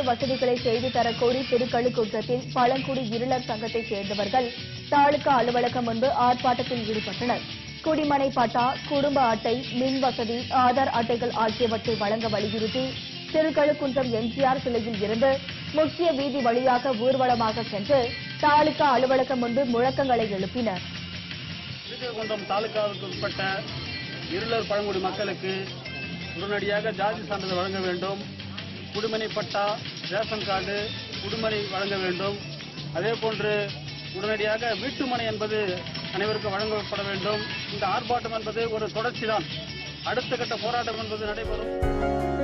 வசதிகளை செய்து தரக்கோரி திருக்கழுக்குன்றத்தில் பழங்குடி இருளர் சங்கத்தைச் சேர்ந்தவர்கள் தாலுகா அலுவலகம் முன்பு ஆர்ப்பாட்டத்தில் ஈடுபட்டனர் குடிமனை பட்டா குடும்ப அட்டை மின் வசதி ஆதார் அட்டைகள் ஆகியவற்றை வழங்க வலியுறுத்தி திருக்கழுக்குன்றம் எம்ஜிஆர் சிலையில் இருந்து முக்கிய வீதி வழியாக ஊர்வலமாக சென்று தாலுகா அலுவலகம் முன்பு முழக்கங்களை எழுப்பினர் திருக்கழுக்குன்றம் தாலுகாவுக்கு உட்பட்ட இருளர் பழங்குடி மக்களுக்கு உடனடியாக ஜாதி சான்றிதழ் வழங்க வேண்டும் குடிமனை பட்டா ரேஷன் கார்டு குடிமனை வழங்க வேண்டும் அதே போன்று உடனடியாக வீட்டுமனை என்பது அனைவருக்கும் வழங்கப்பட வேண்டும் இந்த ஆர்ப்பாட்டம் என்பது ஒரு தொடர்ச்சிதான் அடுத்த கட்ட போராட்டம் என்பது நடைபெறும்